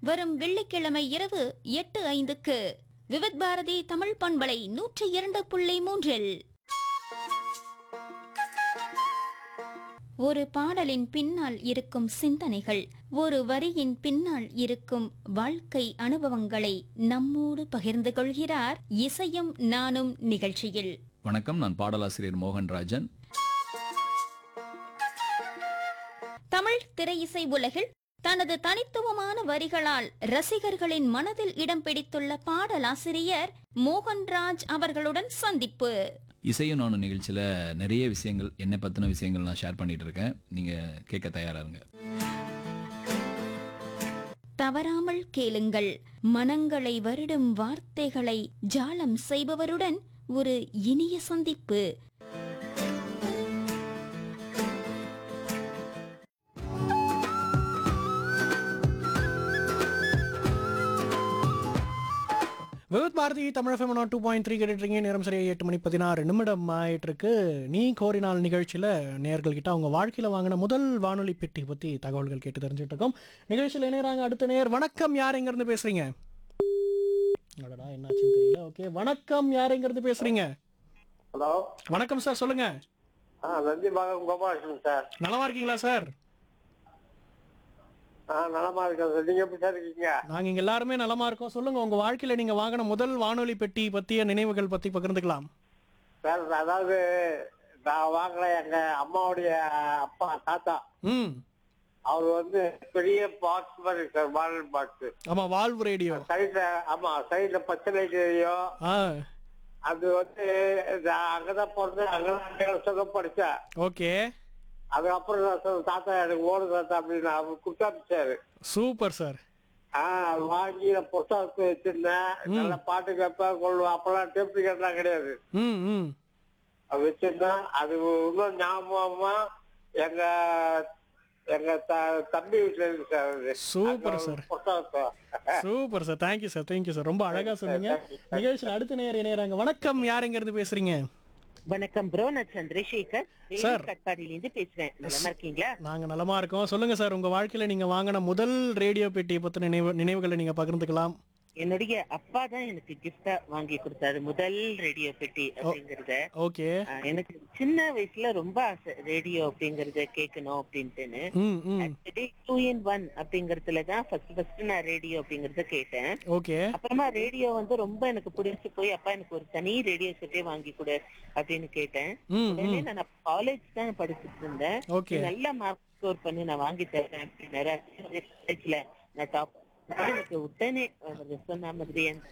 வரும் வெள்ளிக்கிழமை இரவு எட்டு ஐந்துக்கு விவித் பாரதி தமிழ் பண்பலை நூற்றி இரண்டு புள்ளி மூன்றில் ஒரு பாடலின் பின்னால் இருக்கும் சிந்தனைகள் ஒரு வரியின் பின்னால் இருக்கும் வாழ்க்கை அனுபவங்களை நம்மோடு பகிர்ந்து கொள்கிறார் இசையும் நானும் நிகழ்ச்சியில் வணக்கம் நான் பாடலாசிரியர் மோகன்ராஜன் தமிழ் திரையிசை உலகில் தனது தனித்துவமான வரிகளால் ரசிகர்களின் மனதில் இடம் பிடித்துள்ள பாடலாசிரியர் மோகன்ராஜ் அவர்களுடன் சந்திப்பு இசையும் நானும் நிகழ்ச்சியில் நிறைய விஷயங்கள் என்னை பற்றின விஷயங்கள் நான் ஷேர் பண்ணிட்டு இருக்கேன் நீங்கள் கேட்க தயாரா இருங்க தவறாமல் கேளுங்கள் மனங்களை வருடும் வார்த்தைகளை ஜாலம் செய்பவருடன் ஒரு இனிய சந்திப்பு Vividh Bharati Tamil FM two point three கேட்டுருக்கீங்க நேரம் சரியா எட்டு மணி பதினாறு நிமிடம் ஆயிட்டு இருக்கு நீ கோரினால் நிகழ்ச்சியில் நேர்கள்கிட்ட அவங்க வாழ்க்கையில் வாங்கின முதல் வானொலி பெட்டி பற்றி தகவல்கள் கேட்டு தெரிஞ்சுட்டு இருக்கோம் நிகழ்ச்சியில் இணையறாங்க அடுத்த நேர் வணக்கம் யார் எங்கேருந்து பேசுறீங்க அடடா என்னாச்சுன்னு தெரியல ஓகே வணக்கம் யார் எங்கேருந்து பேசுறீங்க ஹலோ வணக்கம் சார் சொல்லுங்க ஆ நந்தி பாகம் கோபாலகிருஷ்ணன் சார் நலமா இருக்கீங்களா சார் ஆ நலமா இருக்கேன் சார் நீங்க எப்படி சார் இருக்கீங்க நாங்கள் இங்கே எல்லாருமே நலமா இருக்கோம் சொல்லுங்க உங்க வாழ்க்கையில் நீங்கள் வாங்கின முதல் வானொலி பெட்டி பற்றிய நினைவுகள் பற்றி பகிர்ந்துக்கலாம் சார் அதாவது நான் வாங்கின எங்க அம்மாவுடைய அப்பா தாத்தா ம் அவர் வந்து பெரிய பாக்ஸ் மாதிரி இருக்கு சார் மாடல் பாக்ஸ் ஆமாம் வால்வ் ரேடியோ சைட்ல ஆமா சைட்ல பச்சை லைட் தெரியும் ஆ அது வந்து நான் அங்கதான் பிறந்தேன் அங்கதான் ஏழு வருஷம் படிச்சேன் ஓகே அதுக்கப்புறம் நான் சொன்னேன், தாத்தா எனக்கு ஓடு தாத்தா அப்படின்னு அவர் கொடுத்தாப்பிச்சாரு சூப்பர் சார் ஆஹ் அது வாங்கி நான் புத்தகத்தை வச்சிருந்தேன் நல்ல பாட்டு கேட்பேன் கொள்வேன் அப்பெல்லாம் டேப் கேட்லாம் கிடையாது ம் ம் அது வச்சிருந்தேன் அது இன்னும் ஞாபகமா எங்க எங்க த- தம்பி வீட்டுல இருக்கு சார் அது. சூப்பர் அந்த சார். புத்தகத்தை super sir thank you sir thank you sir ரொம்ப அழகா சொன்னீங்க நிகழ்ச்சியில் அடுத்த நேரம் இணையறாங்க வணக்கம் யார் எங்க இருந்து பேசுறீங்க வணக்கம் ப்ரோ நான் சந்திரசேகர் சார். கட்பாடியில இருந்து பேசுறேன் நல்லா இருக்கீங்களா நாங்க நலமா இருக்கோம் சொல்லுங்க சார் உங்க வாழ்க்கையில நீங்க வாங்கின முதல் ரேடியோ பெட்டியை பத்தின நினைவு நினைவுகளை நீங்க பகிர்ந்துக்கலாம் என்னுடைய அப்பா தான் எனக்கு கிஃப்டா வாங்கி கொடுத்தாரு முதல் ரேடியோ பெட்டி அப்படிங்கறத ஓகே ஆஹ், எனக்கு சின்ன வயசுல ரொம்ப ஆசை ரேடியோ அப்படிங்கறத கேட்கணும் அப்படின்ட்டுன்னு ம் ம் ஆக்சுவலி டூ இன் ஒன் அப்படிங்கறதுல தான் ஃபர்ஸ்ட் ஃபர்ஸ்ட் நான் ரேடியோ அப்படிங்கறத கேட்டேன் ஓகே அப்புறமா ரேடியோ வந்து ரொம்ப எனக்கு பிடிச்சு போய் அப்பா எனக்கு ஒரு தனி ரேடியோ செட்டே வாங்கி கொடு அப்படின்னு கேட்டேன் ம் உடனே நான் காலேஜ் தான் படிச்சுட்டு இருந்தேன் ஓகே நல்ல மார்க் ஸ்கோர் பண்ணி நான் வாங்கி தரேன் அப்படின்னாரு காலேஜ்ல நான் டாப் எனக்கு உடனே அவர் சொன்ன மாதிரி என்